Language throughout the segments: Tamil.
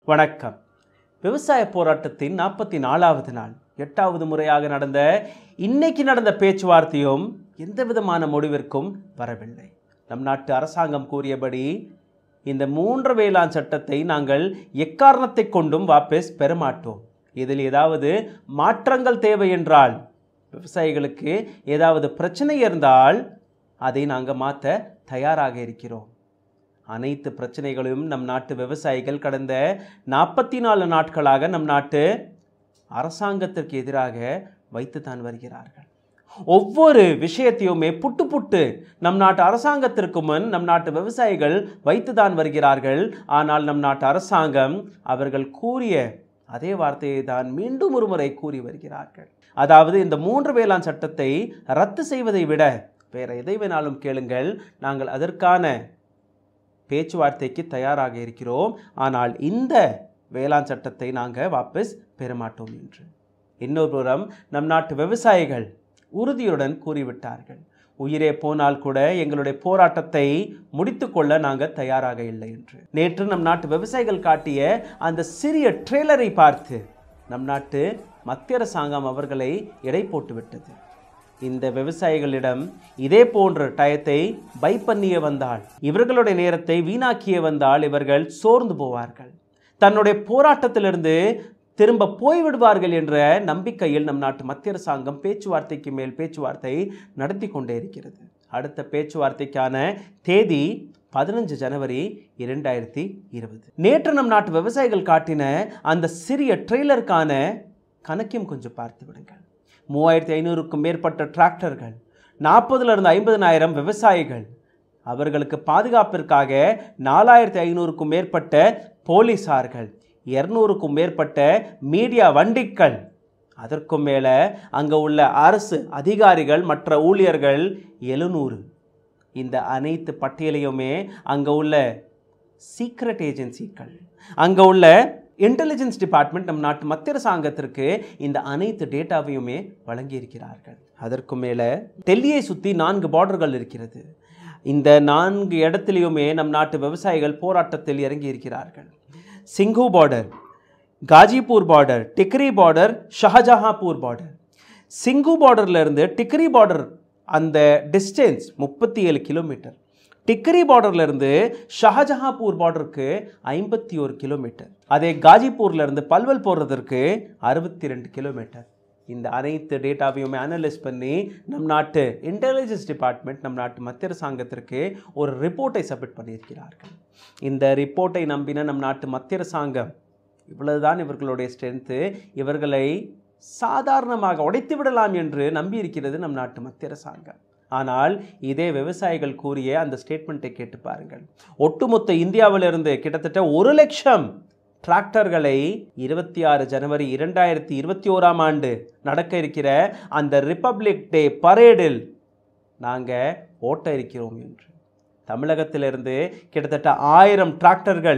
வணக்கம் விவசாய போராட்டத்தின் நாற்பத்தி நாலாவது நாள் எட்டாவது முறையாக நடந்த இன்னைக்கு நடந்த பேச்சுவார்த்தையும் எந்த விதமான முடிவிற்கும் வரவில்லை நம் நாட்டு அரசாங்கம் கூறியபடி இந்த மூன்று வேளாண் சட்டத்தை நாங்கள் எக்காரணத்தை கொண்டும் வாபஸ் பெறமாட்டோம் இதில் ஏதாவது மாற்றங்கள் தேவை என்றால் விவசாயிகளுக்கு ஏதாவது பிரச்சனை இருந்தால் அதை நாங்கள் மாற்ற தயாராக இருக்கிறோம் அனைத்து பிரச்சனைகளையும் நம் நாட்டு விவசாயிகள் கடந்த நாற்பத்தி நாலு நாட்களாக நம் நாட்டு அரசாங்கத்திற்கு எதிராக வைத்துத்தான் வருகிறார்கள் ஒவ்வொரு விஷயத்தையுமே புட்டு புட்டு நம் நாட்டு அரசாங்கத்திற்கு முன் நம் நாட்டு விவசாயிகள் வைத்துதான் வருகிறார்கள் ஆனால் நம் நாட்டு அரசாங்கம் அவர்கள் கூறிய அதே வார்த்தையை தான் மீண்டும் ஒரு முறை கூறி வருகிறார்கள் அதாவது இந்த மூன்று வேளாண் சட்டத்தை ரத்து செய்வதை விட வேற எதை வேணாலும் கேளுங்கள் நாங்கள் அதற்கான பேச்சுவார்த்தைக்கு தயாராக இருக்கிறோம் ஆனால் இந்த வேளாண் சட்டத்தை நாங்கள் வாபஸ் பெறமாட்டோம் என்று இன்னொரு புறம் நம் நாட்டு விவசாயிகள் உறுதியுடன் கூறிவிட்டார்கள் உயிரே போனால் கூட எங்களுடைய போராட்டத்தை முடித்துக்கொள்ள நாங்கள் தயாராக இல்லை என்று நேற்று நம் நாட்டு விவசாயிகள் காட்டிய அந்த சிறிய ட்ரெய்லரை பார்த்து நம் நாட்டு மத்திய அரசாங்கம் அவர்களை எடை போட்டு விட்டது இந்த விவசாயிகளிடம் இதே போன்ற டயத்தை பை பண்ணிய வந்தால் இவர்களுடைய நேரத்தை வீணாக்கிய வந்தால் இவர்கள் சோர்ந்து போவார்கள் தன்னுடைய போராட்டத்திலிருந்து திரும்ப போய்விடுவார்கள் என்ற நம்பிக்கையில் நம் நாட்டு மத்திய அரசாங்கம் பேச்சுவார்த்தைக்கு மேல் பேச்சுவார்த்தை நடத்தி கொண்டே இருக்கிறது அடுத்த பேச்சுவார்த்தைக்கான தேதி பதினஞ்சு ஜனவரி இரண்டாயிரத்தி இருபது நேற்று நம் நாட்டு விவசாயிகள் காட்டின அந்த சிறிய ட்ரெய்லருக்கான கணக்கையும் கொஞ்சம் பார்த்து விடுங்கள் மூவாயிரத்தி ஐநூறுக்கும் மேற்பட்ட டிராக்டர்கள் நாற்பதுலேருந்து ஐம்பதனாயிரம் விவசாயிகள் அவர்களுக்கு பாதுகாப்பிற்காக நாலாயிரத்தி ஐநூறுக்கும் மேற்பட்ட போலீஸார்கள் இரநூறுக்கும் மேற்பட்ட மீடியா வண்டிகள் அதற்கும் மேலே அங்கே உள்ள அரசு அதிகாரிகள் மற்ற ஊழியர்கள் எழுநூறு இந்த அனைத்து பட்டியலையுமே அங்கே உள்ள சீக்ரெட் ஏஜென்சிகள் அங்கே உள்ள இன்டெலிஜென்ஸ் டிபார்ட்மெண்ட் நம் நாட்டு மத்திய அரசாங்கத்திற்கு இந்த அனைத்து டேட்டாவையுமே வழங்கியிருக்கிறார்கள் அதற்கு மேலே டெல்லியை சுற்றி நான்கு பார்டர்கள் இருக்கிறது இந்த நான்கு இடத்துலையுமே நம் நாட்டு விவசாயிகள் போராட்டத்தில் இறங்கி இருக்கிறார்கள் Singhu border Ghazipur border Tikri border Shahjahanpur border Singhu பார்டர்லேருந்து டிக்ரி பார்டர் அந்த டிஸ்டன்ஸ் முப்பத்தி ஏழு கிலோமீட்டர் டிக்கரி பார்டர்லேருந்து ஷஹஜஹாப்பூர் பார்டருக்கு ஐம்பத்தி ஒரு கிலோமீட்டர் அதே காஜிப்பூர்லேருந்து பல்வல் போடுறதற்கு அறுபத்தி ரெண்டு கிலோமீட்டர் இந்த அனைத்து டேட்டாவையுமே அனலைஸ் பண்ணி நம் நாட்டு இன்டெலிஜென்ஸ் டிபார்ட்மெண்ட் நம் நாட்டு மத்திய அரசாங்கத்திற்கு ஒரு ரிப்போர்ட்டை சப்மிட் பண்ணியிருக்கிறார்கள் இந்த ரிப்போர்ட்டை நம்பின நம் நாட்டு மத்திய அரசாங்கம் இவ்வளவுதான் இவர்களுடைய ஸ்ட்ரென்த்து இவர்களை சாதாரணமாக உடைத்து விடலாம் என்று நம்பியிருக்கிறது நம் நாட்டு மத்திய அரசாங்கம் ஆனால் இதே விவசாயிகள் கூறிய அந்த ஸ்டேட்மெண்ட்டை கேட்டு பாருங்கள் ஒட்டுமொத்த இந்தியாவிலிருந்து கிட்டத்தட்ட ஒரு லட்சம் டிராக்டர்களை இருபத்தி ஆறு ஜனவரி இரண்டாயிரத்தி இருபத்தி ஓராம் ஆண்டு நடக்க இருக்கிற அந்த ரிப்பப்ளிக் டே பரேடில் நாங்கள் ஓட்ட இருக்கிறோம் என்று தமிழகத்திலிருந்து கிட்டத்தட்ட ஆயிரம் டிராக்டர்கள்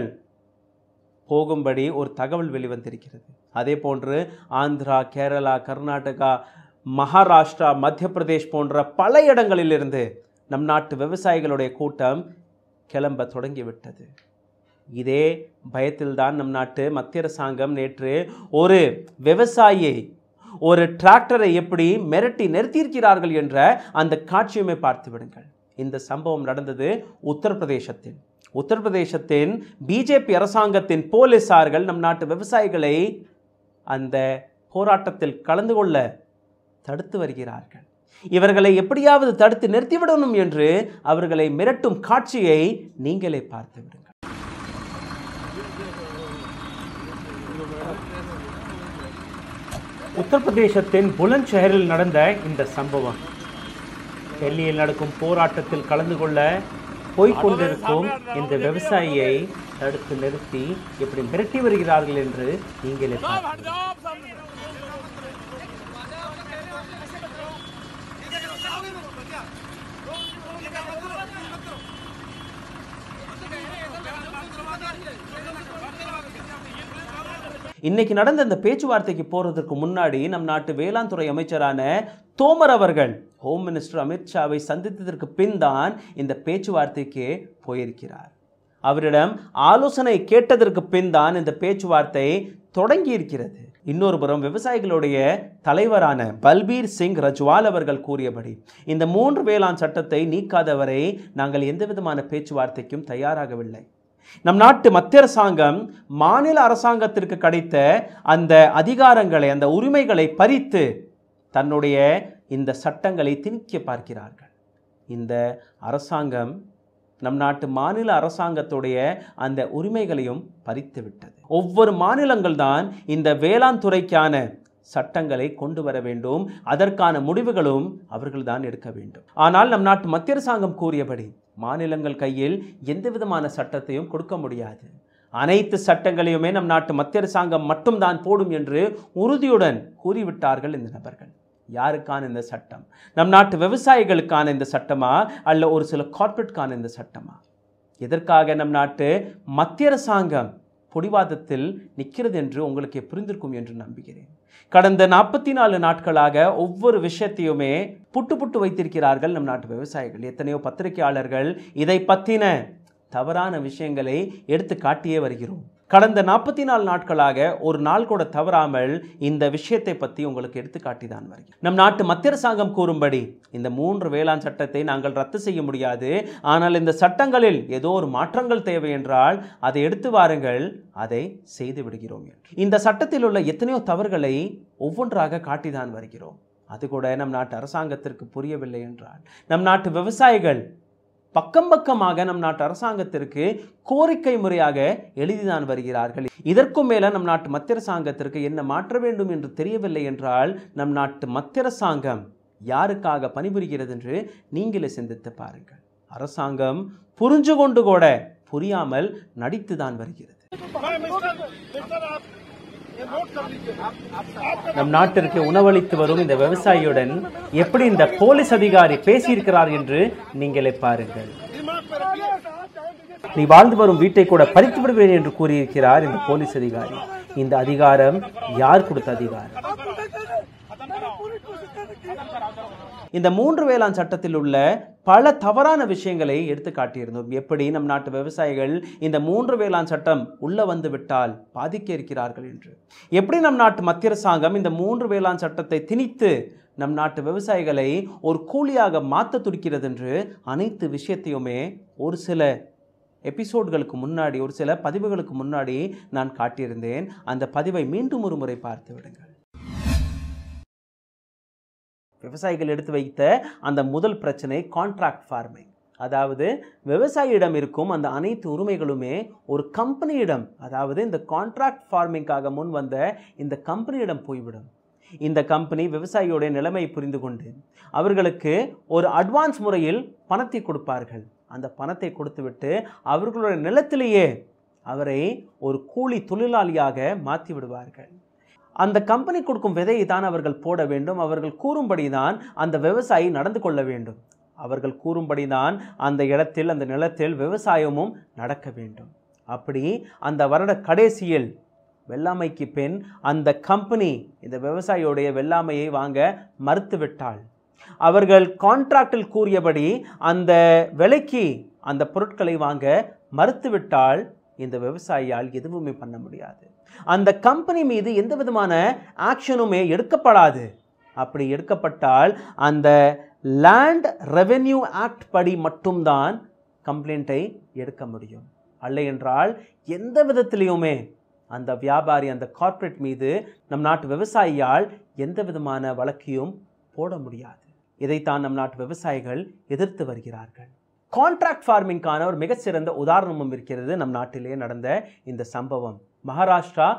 போகும்படி ஒரு தகவல் வெளிவந்திருக்கிறது அதே போன்று ஆந்திரா கேரளா கர்நாடகா மகாராஷ்டிரா மத்திய பிரதேஷ் போன்ற பல இடங்களிலிருந்து நம் நாட்டு விவசாயிகளுடைய கூட்டம் கிளம்ப தொடங்கிவிட்டது இதே பயத்தில்தான் நம் நாட்டு மத்திய அரசாங்கம் நேற்று ஒரு விவசாயியை ஒரு டிராக்டரை எப்படி மிரட்டி நிறுத்தியிருக்கிறார்கள் என்ற அந்த காட்சியுமே பார்த்து விடுங்கள் இந்த சம்பவம் நடந்தது உத்தரப்பிரதேசத்தில் உத்தரப்பிரதேசத்தின் பிஜேபி அரசாங்கத்தின் போலீசார்கள் நம் நாட்டு விவசாயிகளை அந்த போராட்டத்தில் கலந்து கொள்ள தடுத்து வருகிறார்கள் இவர்களை எப்படியாவது தடுத்து நிறுத்திவிடணும் என்று அவர்களை மிரட்டும் காட்சியை நீங்களே பார்த்து விடுங்கள் உத்தரப்பிரதேசத்தின் புலந்த் ஷஹரில் நடந்த இந்த சம்பவம் டெல்லியில் நடக்கும் போராட்டத்தில் கலந்து கொள்ள போய்கொண்டிருக்கும் இந்த விவசாயியை தடுத்து நிறுத்தி எப்படி மிரட்டி வருகிறார்கள் என்று நீங்களே பார்த்து இன்னைக்கு நடந்த இந்த பேச்சுவார்த்தைக்கு போறதுக்கு முன்னாடி நம் நாட்டு வேளாண் துறை அமைச்சரான தோமர் அவர்கள் ஹோம் மினிஸ்டர் அமித்ஷாவை சந்தித்ததற்கு பின் தான் இந்த பேச்சுவார்த்தைக்கு போயிருக்கிறார் அவரிடம் ஆலோசனை கேட்டதற்கு பின் தான் இந்த பேச்சுவார்த்தை தொடங்கி இருக்கிறது இன்னொரு புறம் விவசாயிகளுடைய தலைவரான பல்பீர் சிங் ரஜ்வால் அவர்கள் கூறியபடி இந்த மூன்று வேளாண் சட்டத்தை நீக்காதவரை நாங்கள் எந்த விதமான பேச்சுவார்த்தைக்கும் தயாராகவில்லை நம் நாட்டு மத்திய அரசாங்கம் மாநில அரசாங்கத்திற்கு கிடைத்த அந்த அதிகாரங்களை அந்த உரிமைகளை பறித்து தன்னுடைய இந்த சட்டங்களை திணிக்க பார்க்கிறார்கள் இந்த அரசாங்கம் நம் நாட்டு மாநில அரசாங்கத்துடைய அந்த உரிமைகளையும் பறித்து விட்டது ஒவ்வொரு மாநிலங்கள் தான் இந்த வேளாண் துறைக்கான சட்டங்களை கொண்டு வர வேண்டும் அதற்கான முடிவுகளும் அவர்கள்தான் எடுக்க வேண்டும் ஆனால் நம் நாட்டு மத்திய அரசாங்கம் கூறியபடி மாநிலங்கள் கையில் எந்த விதமான சட்டத்தையும் கொடுக்க முடியாது அனைத்து சட்டங்களையுமே நம் நாட்டு மத்திய அரசாங்கம் மட்டும்தான் போடும் என்று உறுதியுடன் கூறிவிட்டார்கள் இந்த நபர்கள் யாருக்கான இந்த சட்டம் நம் நாட்டு விவசாயிகளுக்கான இந்த சட்டமா அல்ல ஒரு சில கார்ப்பரேட்கான இந்த சட்டமா எதற்காக நம் நாட்டு மத்திய அரசாங்கம் பொடிவாதத்தில் நிற்கிறது என்று உங்களுக்கு புரிந்திருக்கும் என்று நம்புகிறேன் கடந்த நாற்பத்தி நாலு நாட்களாக ஒவ்வொரு விஷயத்தையுமே புட்டு புட்டு வைத்திருக்கிறார்கள் நம் நாட்டு விவசாயிகள் எத்தனையோ பத்திரிகையாளர்கள் இதை பற்றின தவறான விஷயங்களை எடுத்து காட்டியே வருகிறோம் கடந்த நாற்பத்தி நாலு நாட்களாக ஒரு நாள் கூட தவறாமல் இந்த விஷயத்தை பற்றி உங்களுக்கு எடுத்து காட்டி தான் வருகிறேன் நம் நாட்டு மத்திய அரசாங்கம் கூறும்படி இந்த மூன்று வேளாண் சட்டத்தை நாங்கள் ரத்து செய்ய முடியாது ஆனால் இந்த சட்டங்களில் ஏதோ ஒரு மாற்றங்கள் தேவை என்றால் அதை எடுத்து வாருங்கள் அதை செய்து விடுகிறோம் என்று. இந்த சட்டத்தில் உள்ள எத்தனையோ தவறுகளை ஒவ்வொன்றாக காட்டிதான் வருகிறோம் அது கூட நம் நாட்டு அரசாங்கத்திற்கு புரியவில்லை என்றால் நம் நாட்டு விவசாயிகள் பக்கம் பக்கமாக நம் நாட்டு அரசாங்கத்திற்கு கோரிக்கை முறையாக எழுதிதான் வருகிறார்கள் இதற்கும் மேல நம் நாட்டு மத்திய அரசாங்கத்திற்கு என்ன மாற்ற வேண்டும் என்று தெரியவில்லை என்றால் நம் நாட்டு மத்திய அரசாங்கம் யாருக்காக பணிபுரிகிறது என்று நீங்களே சிந்தித்து பாருங்கள் அரசாங்கம் புரிஞ்சு கொண்டு கூட புரியாமல் நடித்துதான் வருகிறது நம் நாட்டிற்கு உணவளித்து வரும் இந்த விவசாயியுடன் எப்படி இந்த போலீஸ் அதிகாரி பேசியிருக்கிறார் என்று நீங்களே பாருங்கள் நீ வாழ்ந்து வரும் வீட்டை கூட பறித்து விடுவேன் என்று கூறியிருக்கிறார் இந்த போலீஸ் அதிகாரி இந்த அதிகாரம் யார் கொடுத்த அதிகாரம் இந்த மூன்று வேளாண் சட்டத்தில் உள்ள பல தவறான விஷயங்களை எடுத்து காட்டியிருந்தோம் எப்படி நம் நாட்டு விவசாயிகள் இந்த மூன்று வேளாண் சட்டம் உள்ள வந்து விட்டால் பாதிக்க இருக்கிறார்கள் என்று எப்படி நம் நாட்டு மத்திய அரசாங்கம் இந்த மூன்று வேளாண் சட்டத்தை திணித்து நம் நாட்டு விவசாயிகளை ஒரு கூலியாக மாற்ற துடிக்கிறது என்று அனைத்து விஷயத்தையுமே ஒரு சில எபிசோட்களுக்கு முன்னாடி ஒரு சில பதிவுகளுக்கு முன்னாடி நான் காட்டியிருந்தேன் அந்த பதிவை மீண்டும் ஒரு முறை பார்த்து விடுங்கள் விவசாயிகள் எடுத்து வைத்த அந்த முதல் பிரச்சனை கான்ட்ராக்ட் ஃபார்மிங் அதாவது விவசாயியிடம் இருக்கும் அந்த அனைத்து உரிமைகளுமே ஒரு கம்பெனியிடம் அதாவது இந்த கான்ட்ராக்ட் ஃபார்மிங்காக முன் வந்த இந்த கம்பெனியிடம் போய்விடும் இந்த கம்பெனி விவசாயியோடைய நிலைமை புரிந்து கொண்டு அவர்களுக்கு ஒரு அட்வான்ஸ் முறையில் பணத்தை கொடுப்பார்கள் அந்த பணத்தை கொடுத்துவிட்டு அவர்களுடைய நிலத்திலேயே அவரை ஒரு கூலி தொழிலாளியாக மாற்றி விடுவார்கள் அந்த கம்பெனி கொடுக்கும் விதையை தான் அவர்கள் போட வேண்டும் அவர்கள் கூறும்படி தான் அந்த விவசாயி நடந்து கொள்ள வேண்டும் அவர்கள் கூறும்படி தான் அந்த இடத்தில் அந்த நிலத்தில் விவசாயமும் நடக்க வேண்டும் அப்படி அந்த வருட கடைசியில் வெள்ளாமைக்கு பின் அந்த கம்பெனி இந்த விவசாயியுடைய வெள்ளாமையை வாங்க மறுத்துவிட்டாள் அவர்கள் கான்ட்ராக்டில் கூறியபடி அந்த விலைக்கு அந்த பொருட்களை வாங்க மறுத்துவிட்டால் இந்த விவசாயியால் எதுவுமே பண்ண முடியாது அந்த கம்பெனி மீது எந்த விதமான ஆக்ஷனுமே எடுக்கப்படாது அப்படி எடுக்கப்பட்டால் அந்த லேண்ட் ரெவென்யூ ஆக்ட் படி மட்டும்தான் கம்ப்ளைண்ட்டை எடுக்க முடியும் அல்ல என்றால் எந்த விதத்திலையுமே அந்த வியாபாரி அந்த கார்ப்பரேட் மீது நம் நாட்டு விவசாயியால் எந்த விதமான வழக்கையும் போட முடியாது இதைத்தான் நம் நாட்டு விவசாயிகள் எதிர்த்து வருகிறார்கள் கான்ட்ராக்ட் ஃபார்மிங்கான ஒரு மிகச்சிறந்த உதாரணமும் இருக்கிறது நம் நாட்டிலே நடந்த இந்த சம்பவம் மகாராஷ்டிரா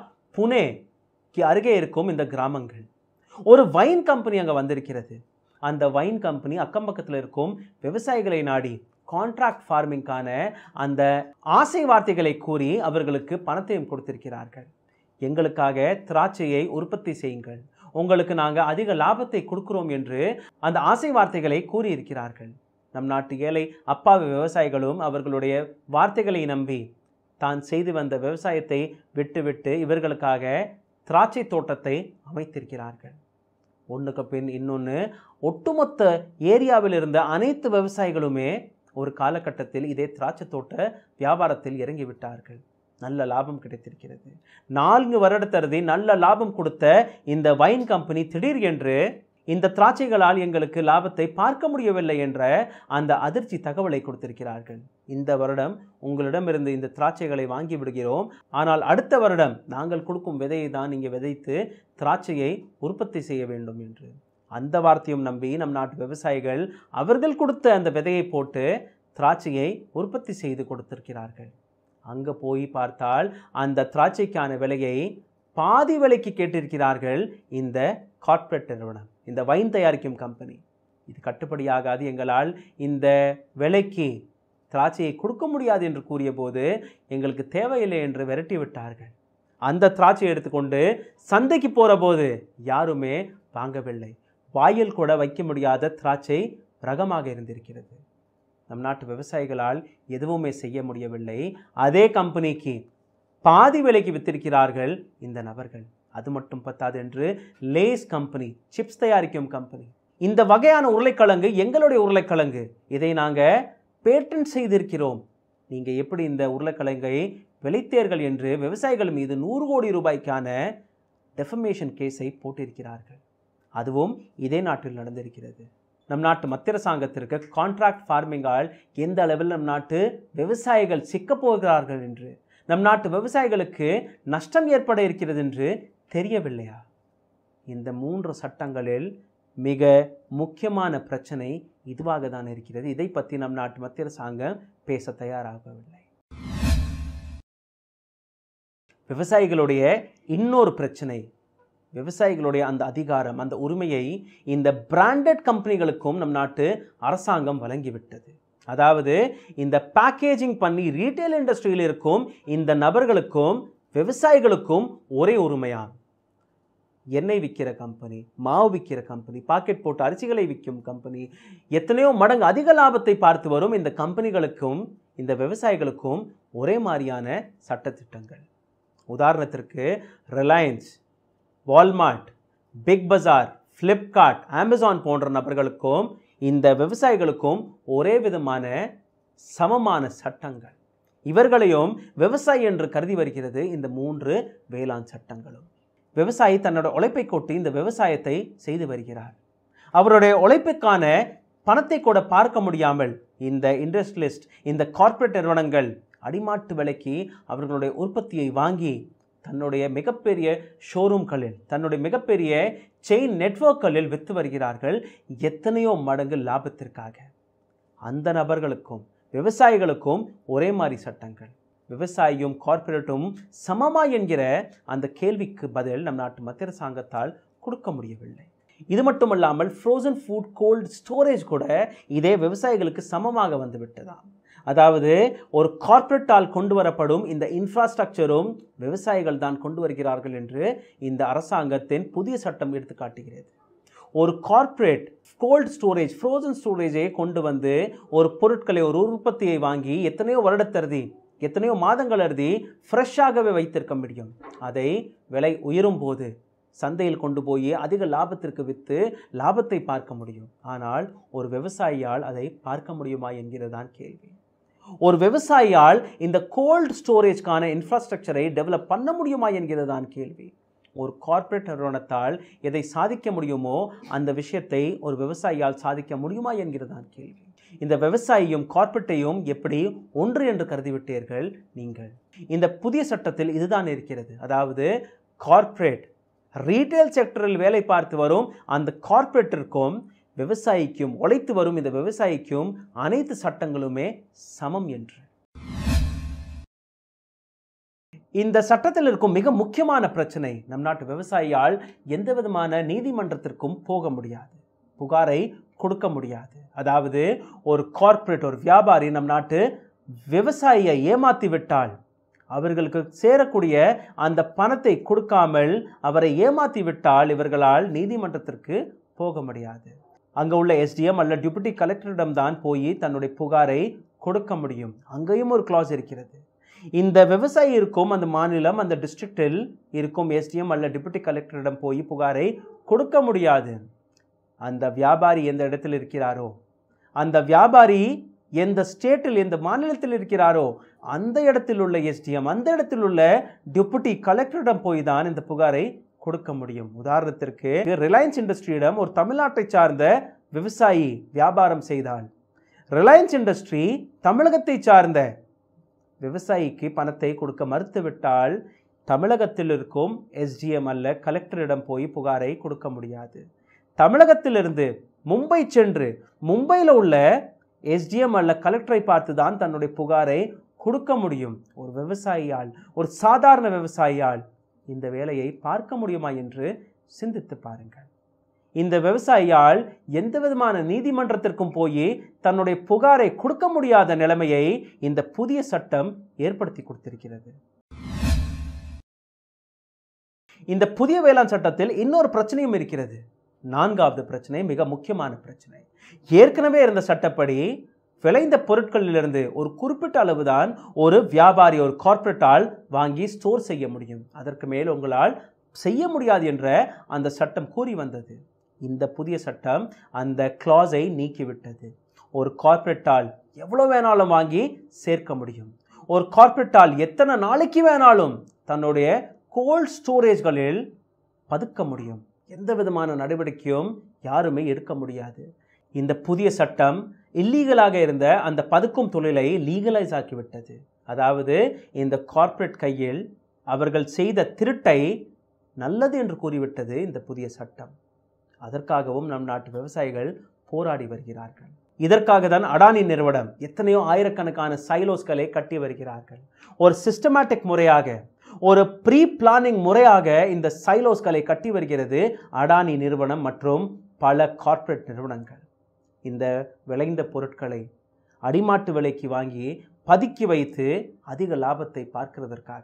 புனேக்கு அருகே இருக்கும் இந்த கிராமங்கள் ஒரு வைன் கம்பெனி அங்கே வந்திருக்கிறது அந்த வைன் கம்பெனி அக்கம் பக்கத்தில் இருக்கும் விவசாயிகளை நாடி கான்ட்ராக்ட் ஃபார்மிங்கான அந்த ஆசை வார்த்தைகளை கூறி அவர்களுக்கு பணத்தையும் கொடுத்திருக்கிறார்கள் எங்களுக்காக திராட்சையை உற்பத்தி செய்யுங்கள் உங்களுக்கு நாங்கள் அதிக லாபத்தை கொடுக்கிறோம் என்று அந்த ஆசை வார்த்தைகளை கூறியிருக்கிறார்கள் நம் நாட்டு ஏழை அப்பாவி விவசாயிகளும் அவர்களுடைய வார்த்தைகளை நம்பி தான் செய்து வந்த விவசாயத்தை விட்டுவிட்டு இவர்களுக்காக திராட்சை தோட்டத்தை அமைத்திருக்கிறார்கள் ஒன்றுக்கு பின் இன்னொன்று ஒட்டுமொத்த ஏரியாவில் இருந்த அனைத்து விவசாயிகளுமே ஒரு காலகட்டத்தில் இதே திராட்சை தோட்ட வியாபாரத்தில் இறங்கிவிட்டார்கள் நல்ல லாபம் கிடைத்திருக்கிறது நான்கு வருடத்தருதி நல்ல லாபம் கொடுத்த இந்த வைன் கம்பெனி திடீர் என்று இந்த திராட்சைகளால் எங்களுக்கு லாபத்தை பார்க்க முடியவில்லை என்ற அந்த அதிர்ச்சி தகவலை கொடுத்திருக்கிறார்கள் இந்த வருடம் உங்களிடமிருந்து இந்த திராட்சைகளை வாங்கி விடுகிறோம் ஆனால் அடுத்த வருடம் நாங்கள் கொடுக்கும் விதையை தான் நீங்கள் விதைத்து திராட்சையை உற்பத்தி செய்ய வேண்டும் என்று அந்த வார்த்தையும் நம்பி நம் நாட்டு விவசாயிகள் அவர்கள் கொடுத்த அந்த விதையை போட்டு திராட்சையை உற்பத்தி செய்து கொடுத்திருக்கிறார்கள் அங்கே போய் பார்த்தால் அந்த திராட்சைக்கான விலையை பாதி விலைக்கு கேட்டிருக்கிறார்கள் இந்த கார்ப்பரேட் நிறுவனம் இந்த வைன் தயாரிக்கும் கம்பெனி இது கட்டுப்படியாகாது எங்களால் இந்த விலைக்கு திராட்சையை கொடுக்க முடியாது என்று கூறியபோது எங்களுக்கு தேவையில்லை என்று விரட்டி விட்டார்கள் அந்த திராட்சையை எடுத்துக்கொண்டு சந்தைக்கு போகிற போது யாருமே வாங்கவில்லை வாயில் கூட வைக்க முடியாத திராட்சை ரகமாக இருந்திருக்கிறது நம் நாட்டு விவசாயிகளால் எதுவுமே செய்ய முடியவில்லை அதே கம்பெனிக்கு பாதி விலைக்கு வித்திருக்கிறார்கள் இந்த நபர்கள் அது மட்டும் பத்தாது என்று லேஸ் கம்பெனி சிப்ஸ் தயாரிக்கும் கம்பெனி இந்த வகையான உருளைக்கிழங்கு எங்களுடைய உருளைக்கிழங்கு இதை நாங்கள் பேட்டன் செய்திருக்கிறோம் நீங்கள் எப்படி இந்த உருளைக்கிழங்கை விளைத்தீர்கள் என்று விவசாயிகள் மீது நூறு கோடி ரூபாய்க்கான டெஃபமேஷன் கேஸை போட்டிருக்கிறார்கள் அதுவும் இதே நாட்டில் நடந்திருக்கிறது நம் நாட்டு மத்திய அரசாங்கத்திற்கு கான்ட்ராக்ட் ஃபார்மிங்கால் எந்த அளவில் நம் நாட்டு விவசாயிகள் சிக்கப் போகிறார்கள் என்று நம் நாட்டு விவசாயிகளுக்கு நஷ்டம் ஏற்பட இருக்கிறது என்று தெரியவில்லையா இந்த மூன்று சட்டங்களில் மிக முக்கியமான பிரச்சனை இதுவாக தான் இருக்கிறது இதை பற்றி நம் நாட்டு மத்திய அரசாங்கம் பேச தயாராகவில்லை விவசாயிகளுடைய இன்னொரு பிரச்சனை விவசாயிகளுடைய அந்த அதிகாரம் அந்த உரிமையை இந்த பிராண்டட் கம்பெனிகளுக்கும் நம் நாட்டு அரசாங்கம் வழங்கிவிட்டது அதாவது இந்த பேக்கேஜிங் பண்ணி ரீட்டைல் இண்டஸ்ட்ரியில் இருக்கும் இந்த நபர்களுக்கும் விவசாயிகளுக்கும் ஒரே உரிமையாம் எண்ணெய் விற்கிற கம்பெனி மாவு விற்கிற கம்பெனி பாக்கெட் போட்டு அரிசிகளை விற்கும் கம்பெனி எத்தனையோ மடங்கு அதிக லாபத்தை பார்த்து வரும் இந்த கம்பெனிகளுக்கும் இந்த விவசாயிகளுக்கும் ஒரே மாதிரியான சட்டத்திட்டங்கள் உதாரணத்திற்கு ரிலையன்ஸ் வால்மார்ட் பிக் பஜார் ஃப்ளிப்கார்ட் அமேசான் போன்ற நபர்களுக்கும் இந்த விவசாயிகளுக்கும் ஒரே விதமான சமமான சட்டங்கள் இவர்களையும் விவசாயி என்று கருதி வருகிறது இந்த மூன்று வேளாண் சட்டங்களும் விவசாயி தன்னோட உழைப்பை கொட்டி இந்த விவசாயத்தை செய்து வருகிறார் அவருடைய உழைப்புக்கான பணத்தை கூட பார்க்க முடியாமல் இந்த இண்டஸ்ட்ரியலிஸ்ட் இந்த கார்ப்பரேட் நிறுவனங்கள் அடிமாட்டு விலைக்கு அவர்களுடைய உற்பத்தியை வாங்கி தன்னுடைய மிகப்பெரிய ஷோரூம்களில் தன்னுடைய மிகப்பெரிய செயின் நெட்வொர்க்களில் விற்று வருகிறார்கள் எத்தனையோ மடங்கு லாபத்திற்காக அந்த நபர்களுக்கும் விவசாயிகளுக்கும் ஒரே மாதிரி சட்டங்கள் விவசாயியும் கார்ப்பரேட்டும் சமமா என்கிற அந்த கேள்விக்கு பதில் நம் நாட்டு மத்திய அரசாங்கத்தால் கொடுக்க முடியவில்லை இது மட்டுமல்லாமல் ஃப்ரோசன் ஃபுட் கோல்ட் ஸ்டோரேஜ் கூட இதே விவசாயிகளுக்கு சமமாக வந்து விட்டதாம் அதாவது ஒரு கார்ப்பரேட்டால் கொண்டு வரப்படும் இந்த இன்ஃப்ராஸ்ட்ரக்சரும் விவசாயிகள் தான் கொண்டு வருகிறார்கள் என்று இந்த அரசாங்கத்தின் புதிய சட்டம் எடுத்து காட்டுகிறது ஒரு கார்ப்பரேட் கோல்ட் ஸ்டோரேஜ் ஃப்ரோசன் ஸ்டோரேஜை கொண்டு வந்து ஒரு பொருட்களை ஒரு உற்பத்தியை வாங்கி எத்தனையோ வருடத்தருதி எத்தனையோ மாதங்கள் அருதி ஃப்ரெஷ்ஷாகவே வைத்திருக்க முடியும் அதை விலை உயரும் போது சந்தையில் கொண்டு போய் அதிக லாபத்திற்கு விற்று லாபத்தை பார்க்க முடியும் ஆனால் ஒரு விவசாயியால் அதை பார்க்க முடியுமா என்கிறதான் கேள்வி ஒரு விவசாயியால் இந்த கோல்ட் ஸ்டோரேஜ்க்கான இன்ஃப்ராஸ்ட்ரக்சரை டெவலப் பண்ண முடியுமா என்கிறதான் கேள்வி ஒரு கார்ப்பரேட் நிறுவனத்தால் எதை சாதிக்க முடியுமோ அந்த விஷயத்தை ஒரு விவசாயியால் சாதிக்க முடியுமா என்கிறதான் கேள்வி இந்த விவசாயியும் கார்ப்பரேட்டையும் எப்படி ஒன்று என்று கருதிவிட்டீர்கள் நீங்கள் இந்த புதிய சட்டத்தில் இதுதான் இருக்கிறது அதாவது கார்ப்பரேட் ரீட்டைல் செக்டரில் வேலை பார்த்து வரும் அந்த கார்ப்பரேட்டிற்கும் விவசாயிக்கும் உழைத்து வரும் இந்த விவசாயிக்கும் அனைத்து சட்டங்களுமே சமம் என்று இந்த சட்டத்தில் இருக்கும் மிக முக்கியமான பிரச்சனை நம் நாட்டு விவசாயியால் எந்த விதமான நீதிமன்றத்திற்கும் போக முடியாது புகாரை கொடுக்க முடியாது அதாவது ஒரு கார்ப்பரேட் ஒரு வியாபாரி நம் நாட்டு விவசாயியை ஏமாத்தி விட்டால் அவர்களுக்கு சேரக்கூடிய அந்த பணத்தை கொடுக்காமல் அவரை ஏமாத்தி விட்டால் இவர்களால் நீதிமன்றத்திற்கு போக முடியாது அங்கே உள்ள எஸ்டிஎம் அல்ல டியூபிட்டி கலெக்டரிடம் தான் போய் தன்னுடைய புகாரை கொடுக்க முடியும் அங்கேயும் ஒரு கிளாஸ் இருக்கிறது இந்த விவசாயி இருக்கும் அந்த மாநிலம் அந்த டிஸ்ட்ரிக்டில் இருக்கும் எஸ்டிஎம் அல்ல டிப்யூட்டி கலெக்டரிடம் போய் புகாரை கொடுக்க முடியாது அந்த வியாபாரி எந்த இடத்தில் இருக்கிறாரோ அந்த வியாபாரி எந்த ஸ்டேட்டில் எந்த மாநிலத்தில் இருக்கிறாரோ அந்த இடத்தில் உள்ள எஸ்டிஎம் அந்த இடத்தில் உள்ள டெபுட்டி கலெக்டரிடம் போய் தான் இந்த புகாரை கொடுக்க முடியும் உதாரணத்திற்கு ரிலையன்ஸ் இண்டஸ்ட்ரியிடம் ஒரு தமிழ்நாட்டை சார்ந்த விவசாயி வியாபாரம் செய்தால் ரிலையன்ஸ் இண்டஸ்ட்ரி தமிழகத்தை சார்ந்த விவசாயிக்கு பணத்தை கொடுக்க மறுத்துவிட்டால் தமிழகத்தில் இருக்கும் எஸ்டிஎம் அல்ல கலெக்டரிடம் போய் புகாரை கொடுக்க முடியாது தமிழகத்திலிருந்து மும்பை சென்று மும்பையில் உள்ள எஸ்டிஎம் அல்ல கலெக்டரை பார்த்து தான் தன்னுடைய புகாரை கொடுக்க முடியும் ஒரு விவசாயியால் ஒரு சாதாரண விவசாயியால் இந்த வேலையை பார்க்க முடியுமா என்று சிந்தித்து பாருங்கள் இந்த விவசாயியால் எந்த விதமான நீதிமன்றத்திற்கும் போய் தன்னுடைய புகாரை கொடுக்க முடியாத நிலைமையை இந்த புதிய சட்டம் ஏற்படுத்தி கொடுத்திருக்கிறது இந்த புதிய வேளாண் சட்டத்தில் இன்னொரு பிரச்சனையும் இருக்கிறது நான்காவது பிரச்சனை மிக முக்கியமான பிரச்சனை ஏற்கனவே இருந்த சட்டப்படி விளைந்த பொருட்களிலிருந்து ஒரு குறிப்பிட்ட அளவுதான் ஒரு வியாபாரி ஒரு கார்ப்பரேட்டால் வாங்கி ஸ்டோர் செய்ய முடியும் அதற்கு மேல் உங்களால் செய்ய முடியாது என்ற அந்த சட்டம் கூறி வந்தது இந்த புதிய சட்டம் அந்த கிளாஸை நீக்கிவிட்டது ஒரு கார்ப்பரேட்டால் எவ்வளோ வேணாலும் வாங்கி சேர்க்க முடியும் ஒரு கார்ப்பரேட்டால் எத்தனை நாளைக்கு வேணாலும் தன்னுடைய கோல்ட் ஸ்டோரேஜ்களில் பதுக்க முடியும் எந்த விதமான நடவடிக்கையும் யாருமே எடுக்க முடியாது இந்த புதிய சட்டம் இல்லீகலாக இருந்த அந்த பதுக்கும் தொழிலை லீகலைஸ் ஆக்கிவிட்டது அதாவது இந்த கார்ப்பரேட் கையில் அவர்கள் செய்த திருட்டை நல்லது என்று கூறிவிட்டது இந்த புதிய சட்டம் அதற்காகவும் நம் நாட்டு விவசாயிகள் போராடி வருகிறார்கள் இதற்காக தான் அடானி நிறுவனம் எத்தனையோ ஆயிரக்கணக்கான சைலோஸ்களை கட்டி வருகிறார்கள் ஒரு சிஸ்டமேட்டிக் முறையாக ஒரு ப்ரீ பிளானிங் முறையாக இந்த சைலோஸ்களை கட்டி வருகிறது அடானி நிறுவனம் மற்றும் பல கார்ப்பரேட் நிறுவனங்கள் இந்த விளைந்த பொருட்களை அடிமாட்டு விலைக்கு வாங்கி பதுக்கி வைத்து அதிக லாபத்தை பார்க்கிறதற்காக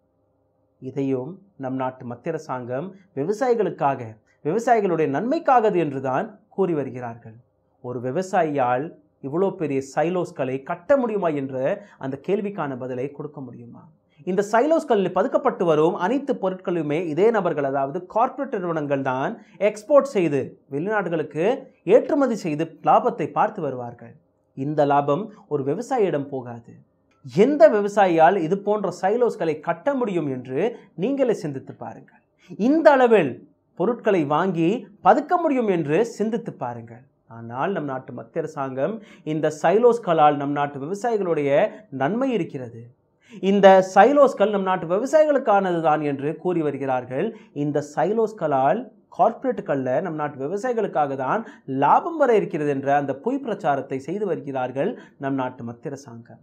இதையும் நம் நாட்டு மத்திய அரசாங்கம் விவசாயிகளுக்காக விவசாயிகளுடைய நன்மைக்காகது என்றுதான் கூறி வருகிறார்கள் ஒரு விவசாயியால் இவ்வளோ பெரிய சைலோஸ்களை கட்ட முடியுமா என்ற அந்த கேள்விக்கான பதிலை கொடுக்க முடியுமா இந்த சைலோஸ்களில் பதுக்கப்பட்டு வரும் அனைத்து பொருட்களுமே இதே நபர்கள் அதாவது கார்ப்பரேட் நிறுவனங்கள் தான் எக்ஸ்போர்ட் செய்து வெளிநாடுகளுக்கு ஏற்றுமதி செய்து லாபத்தை பார்த்து வருவார்கள் இந்த லாபம் ஒரு விவசாயியிடம் போகாது எந்த விவசாயியால் இது போன்ற சைலோஸ்களை கட்ட முடியும் என்று நீங்களே சிந்தித்து பாருங்கள் இந்த அளவில் பொருட்களை வாங்கி பதுக்க முடியும் என்று சிந்தித்து பாருங்கள் ஆனால் நம் நாட்டு மத்திய அரசாங்கம் இந்த சைலோஸ்களால் நம் நாட்டு விவசாயிகளுடைய நன்மை இருக்கிறது இந்த சைலோஸ்கள் நம் நாட்டு விவசாயிகளுக்கானது தான் என்று கூறி வருகிறார்கள் இந்த சைலோஸ்களால் கார்ப்பரேட்டுகளில் நம் நாட்டு விவசாயிகளுக்காக தான் லாபம் வர இருக்கிறது என்ற அந்த பொய் பிரச்சாரத்தை செய்து வருகிறார்கள் நம் நாட்டு மத்திய அரசாங்கம்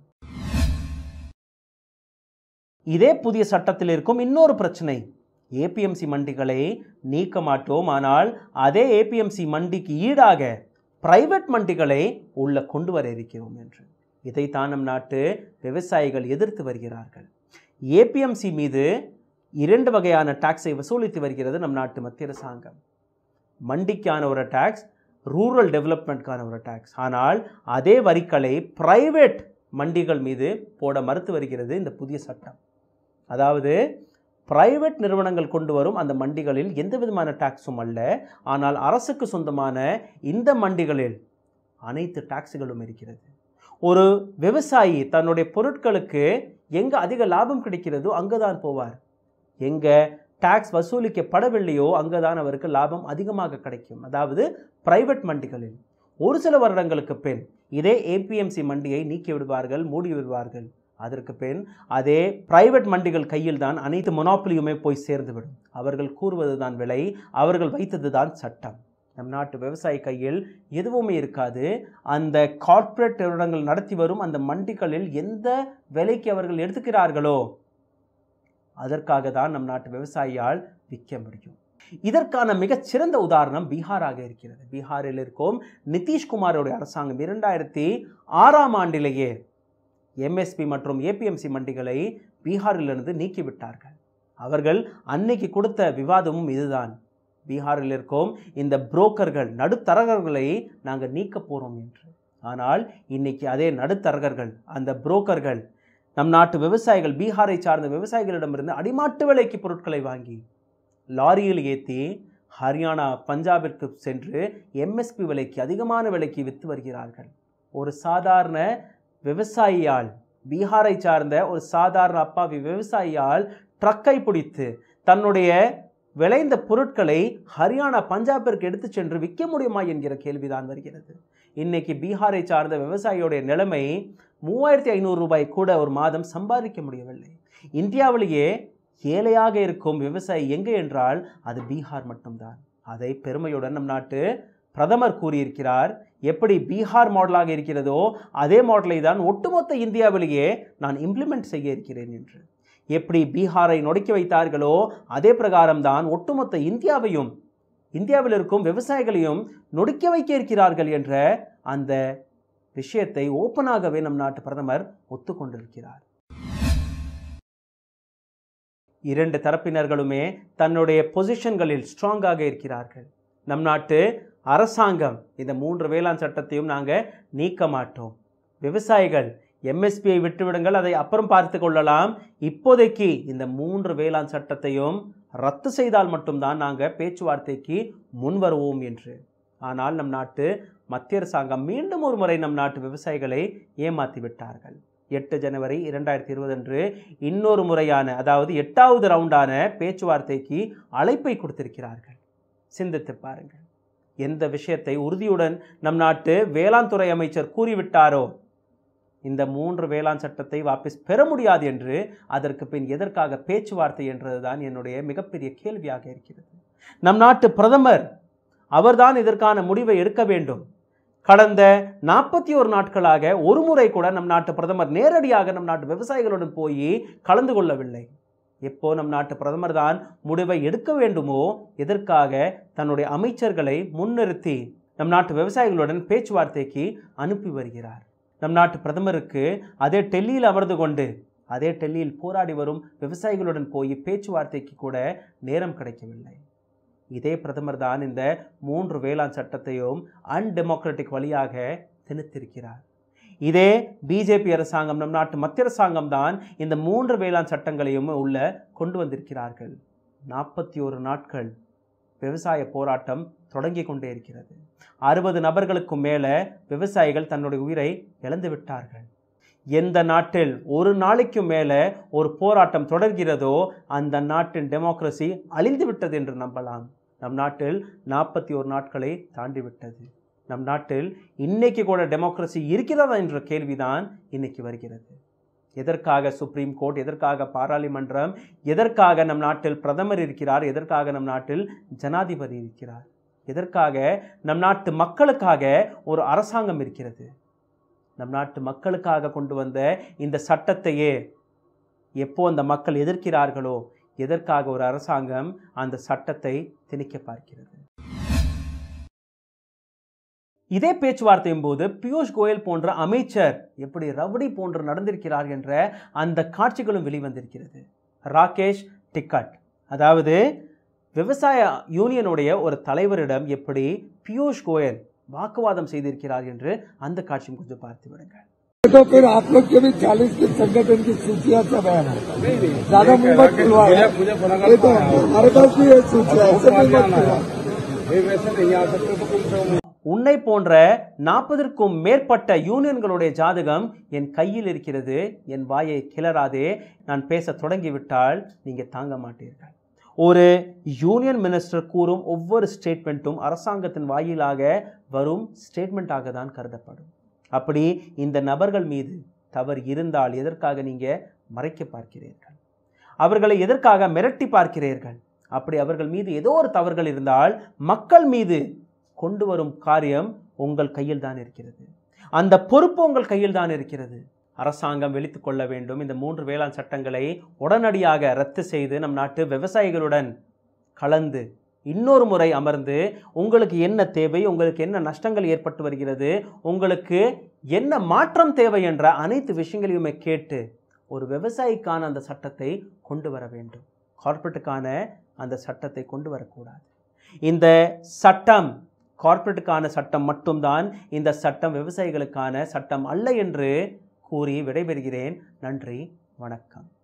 இதே புதிய சட்டத்தில் இருக்கும் இன்னொரு பிரச்சனை ஏபிஎம்சி மண்டிகளை நீக்க மாட்டோம் ஆனால் அதே ஏபிஎம்சி மண்டிக்கு ஈடாக பிரைவேட் மண்டிகளை உள்ள கொண்டு வர இருக்கிறோம் என்று இதைத்தான் நம் நாட்டு விவசாயிகள் எதிர்த்து வருகிறார்கள் ஏபிஎம்சி மீது இரண்டு வகையான டாக்ஸை வசூலித்து வருகிறது நம் நாட்டு மத்திய அரசாங்கம் மண்டிக்கான ஒரு டாக்ஸ் ரூரல் டெவலப்மெண்ட்கான ஒரு டாக்ஸ் ஆனால் அதே வரிகளை பிரைவேட் மண்டிகள் மீது போட மறுத்து வருகிறது இந்த புதிய சட்டம் அதாவது பிரைவேட் நிறுவனங்கள் கொண்டு வரும் அந்த மண்டிகளில் எந்த விதமான டாக்ஸும் அல்ல ஆனால் அரசுக்கு சொந்தமான இந்த மண்டிகளில் அனைத்து டாக்ஸுகளும் இருக்கிறது ஒரு விவசாயி தன்னுடைய பொருட்களுக்கு எங்கே அதிக லாபம் கிடைக்கிறதோ அங்கே தான் போவார் எங்கே டாக்ஸ் வசூலிக்கப்படவில்லையோ அங்கே தான் அவருக்கு லாபம் அதிகமாக கிடைக்கும் அதாவது பிரைவேட் மண்டிகளில் ஒரு சில வருடங்களுக்கு பின் இதே ஏபிஎம்சி மண்டியை நீக்கி விடுவார்கள் மூடி விடுவார்கள் அதற்கு பின் அதே பிரைவேட் மண்டிகள் கையில் தான் அனைத்து மொனாப்புலியுமே போய் சேர்ந்துவிடும் அவர்கள் கூறுவது தான் விலை அவர்கள் வைத்தது தான் சட்டம் நம் நாட்டு விவசாயி கையில் எதுவுமே இருக்காது அந்த கார்ப்பரேட் நிறுவனங்கள் நடத்தி வரும் அந்த மண்டிகளில் எந்த விலைக்கு அவர்கள் எடுத்துக்கிறார்களோ அதற்காக தான் நம் நாட்டு விவசாயியால் விற்க முடியும் இதற்கான மிகச்சிறந்த உதாரணம் பீகாராக இருக்கிறது பீகாரில் இருக்கும் நிதிஷ்குமாரோடைய அரசாங்கம் இரண்டாயிரத்தி ஆறாம் ஆண்டிலேயே எம்எஸ்பி மற்றும் ஏபிஎம்சி மண்டிகளை பீகாரிலிருந்து நீக்கிவிட்டார்கள் அவர்கள் அன்னைக்கு கொடுத்த விவாதமும் இதுதான் பீகாரில் இருக்கும் இந்த புரோக்கர்கள் நடுத்தரகர்களை நாங்கள் நீக்க போகிறோம் என்று ஆனால் இன்னைக்கு அதே நடுத்தரகர்கள் அந்த புரோக்கர்கள் நம் நாட்டு விவசாயிகள் பீகாரை சார்ந்த விவசாயிகளிடமிருந்து அடிமாட்டு விலைக்கு பொருட்களை வாங்கி லாரியில் ஏற்றி ஹரியானா பஞ்சாபிற்கு சென்று எம்எஸ்பி விலைக்கு அதிகமான விலைக்கு விற்று வருகிறார்கள் ஒரு சாதாரண விவசாயியால் பீகாரை சார்ந்த ஒரு சாதாரண அப்பாவி விவசாயியால் ட்ரக்கை பிடித்து தன்னுடைய விளைந்த பொருட்களை ஹரியானா பஞ்சாபிற்கு எடுத்து சென்று விற்க முடியுமா என்கிற கேள்விதான் வருகிறது இன்னைக்கு பீகாரை சார்ந்த விவசாயியுடைய நிலைமை மூவாயிரத்தி ஐநூறு ரூபாய் கூட ஒரு மாதம் சம்பாதிக்க முடியவில்லை இந்தியாவிலேயே ஏழையாக இருக்கும் விவசாயி எங்கே என்றால் அது பீகார் மட்டும்தான் அதை பெருமையுடன் நம் நாட்டு பிரதமர் கூறியிருக்கிறார் எப்படி பீகார் மாடலாக இருக்கிறதோ அதே மாடலை தான் ஒட்டுமொத்த இந்தியாவிலேயே நான் இம்ப்ளிமெண்ட் செய்ய இருக்கிறேன் என்று எப்படி பீகாரை நொடுக்கி வைத்தார்களோ அதே பிரகாரம்தான் ஒட்டுமொத்த இந்தியாவையும் இந்தியாவில் இருக்கும் விவசாயிகளையும் நொடுக்கி வைக்க இருக்கிறார்கள் என்ற அந்த விஷயத்தை ஓப்பனாகவே நம் நாட்டு பிரதமர் ஒத்துக்கொண்டிருக்கிறார் இரண்டு தரப்பினர்களுமே தன்னுடைய பொசிஷன்களில் ஸ்ட்ராங்காக இருக்கிறார்கள் நம் நாட்டு அரசாங்கம் இந்த மூன்று வேளாண் சட்டத்தையும் நாங்கள் நீக்க மாட்டோம் விவசாயிகள் எம்எஸ்பியை விட்டுவிடுங்கள் அதை அப்புறம் பார்த்து கொள்ளலாம் இப்போதைக்கு இந்த மூன்று வேளாண் சட்டத்தையும் ரத்து செய்தால் மட்டும்தான் நாங்கள் பேச்சுவார்த்தைக்கு முன் வருவோம் என்று ஆனால் நம் நாட்டு மத்திய அரசாங்கம் மீண்டும் ஒரு முறை நம் நாட்டு விவசாயிகளை ஏமாற்றி விட்டார்கள் எட்டு ஜனவரி இரண்டாயிரத்தி இருபது அன்று இன்னொரு முறையான அதாவது எட்டாவது ரவுண்டான பேச்சுவார்த்தைக்கு அழைப்பை கொடுத்திருக்கிறார்கள் சிந்தித்து பாருங்கள் எந்த விஷயத்தை உறுதியுடன் நம் நாட்டு வேளாண் துறை அமைச்சர் கூறிவிட்டாரோ இந்த மூன்று வேளாண் சட்டத்தை வாபஸ் பெற முடியாது என்று அதற்கு பின் எதற்காக பேச்சுவார்த்தை என்றதுதான் என்னுடைய மிகப்பெரிய கேள்வியாக இருக்கிறது நம் நாட்டு பிரதமர் அவர்தான் இதற்கான முடிவை எடுக்க வேண்டும் கடந்த நாற்பத்தி ஒரு நாட்களாக ஒரு முறை கூட நம் நாட்டு பிரதமர் நேரடியாக நம் நாட்டு விவசாயிகளுடன் போய் கலந்து கொள்ளவில்லை எப்போ நம் நாட்டு பிரதமர் தான் முடிவை எடுக்க வேண்டுமோ எதற்காக தன்னுடைய அமைச்சர்களை முன்னிறுத்தி நம் நாட்டு விவசாயிகளுடன் பேச்சுவார்த்தைக்கு அனுப்பி வருகிறார் நம் நாட்டு பிரதமருக்கு அதே டெல்லியில் அமர்ந்து கொண்டு அதே டெல்லியில் போராடி வரும் விவசாயிகளுடன் போய் பேச்சுவார்த்தைக்கு கூட நேரம் கிடைக்கவில்லை இதே பிரதமர் தான் இந்த மூன்று வேளாண் சட்டத்தையும் அன்டெமோக்ராட்டிக் வழியாக திணித்திருக்கிறார் இதே பிஜேபி அரசாங்கம் நம் நாட்டு மத்திய அரசாங்கம் தான் இந்த மூன்று வேளாண் சட்டங்களையும் உள்ள கொண்டு வந்திருக்கிறார்கள் நாற்பத்தி ஒரு நாட்கள் விவசாய போராட்டம் தொடங்கி கொண்டே இருக்கிறது அறுபது நபர்களுக்கும் மேலே விவசாயிகள் தன்னுடைய உயிரை இழந்து விட்டார்கள் எந்த நாட்டில் ஒரு நாளைக்கு மேலே ஒரு போராட்டம் தொடர்கிறதோ அந்த நாட்டின் டெமோக்ரஸி அழிந்து விட்டது என்று நம்பலாம் நம் நாட்டில் நாற்பத்தி ஒரு நாட்களை தாண்டி விட்டது நம் நாட்டில் இன்னைக்கு கூட டெமோக்ரஸி இருக்கிறதா என்ற கேள்விதான் இன்னைக்கு வருகிறது எதற்காக சுப்ரீம் கோர்ட் எதற்காக பாராளுமன்றம் எதற்காக நம் நாட்டில் பிரதமர் இருக்கிறார் எதற்காக நம் நாட்டில் ஜனாதிபதி இருக்கிறார் எதற்காக நம் நாட்டு மக்களுக்காக ஒரு அரசாங்கம் இருக்கிறது நம் நாட்டு மக்களுக்காக கொண்டு வந்த இந்த சட்டத்தையே எப்போ அந்த மக்கள் எதிர்க்கிறார்களோ எதற்காக ஒரு அரசாங்கம் அந்த சட்டத்தை திணிக்க பார்க்கிறது இதே பேச்சுவார்த்தையும் போது பியூஷ் கோயல் போன்ற அமைச்சர் எப்படி ரவுடி போன்று நடந்திருக்கிறார் என்ற அந்த காட்சிகளும் வெளிவந்திருக்கிறது ராகேஷ் டிக்கட் அதாவது விவசாய யூனியனுடைய ஒரு தலைவரிடம் எப்படி பியூஷ் கோயல் வாக்குவாதம் செய்திருக்கிறார் என்று அந்த காட்சியும் கொஞ்சம் பார்த்து விடுங்கள் तो फिर आप लोग के भी चालीस के संगठन की सूचियां सब है ज्यादा मुंह मत खुलवाओ ये तो हमारे पास भी है सूचिया ऐसे मुंह मत खुलवाओ वैसे नहीं आ सकते तो कम से कम உன்னை போன்ற நாற்பதற்கும் மேற்பட்ட யூனியன்களுடைய ஜாதகம் என் கையில் இருக்கிறது என் வாயை கிளறாதே நான் பேச தொடங்கிவிட்டால் நீங்கள் தாங்க மாட்டீர்கள் ஒரு யூனியன் மினிஸ்டர் கூறும் ஒவ்வொரு ஸ்டேட்மெண்ட்டும் அரசாங்கத்தின் வாயிலாக வரும் ஸ்டேட்மெண்ட்டாக தான் கருதப்படும் அப்படி இந்த நபர்கள் மீது தவறு இருந்தால் எதற்காக நீங்கள் மறைக்க பார்க்கிறீர்கள் அவர்களை எதற்காக மிரட்டி பார்க்கிறீர்கள் அப்படி அவர்கள் மீது ஏதோ ஒரு தவறுகள் இருந்தால் மக்கள் மீது கொண்டு வரும் காரியம் உங்கள் கையில் தான் இருக்கிறது அந்த பொறுப்பு உங்கள் கையில் தான் இருக்கிறது அரசாங்கம் வெளித்து கொள்ள வேண்டும் இந்த மூன்று வேளாண் சட்டங்களை உடனடியாக ரத்து செய்து நம் நாட்டு விவசாயிகளுடன் கலந்து இன்னொரு முறை அமர்ந்து உங்களுக்கு என்ன தேவை உங்களுக்கு என்ன நஷ்டங்கள் ஏற்பட்டு வருகிறது உங்களுக்கு என்ன மாற்றம் தேவை என்ற அனைத்து விஷயங்களையுமே கேட்டு ஒரு விவசாயிக்கான அந்த சட்டத்தை கொண்டு வர வேண்டும் கார்ப்பரேட்டுக்கான அந்த சட்டத்தை கொண்டு வரக்கூடாது இந்த சட்டம் கார்ப்பரேட்டுக்கான சட்டம் மட்டும்தான் இந்த சட்டம் விவசாயிகளுக்கான சட்டம் அல்ல என்று கூறி விடைபெறுகிறேன் நன்றி வணக்கம்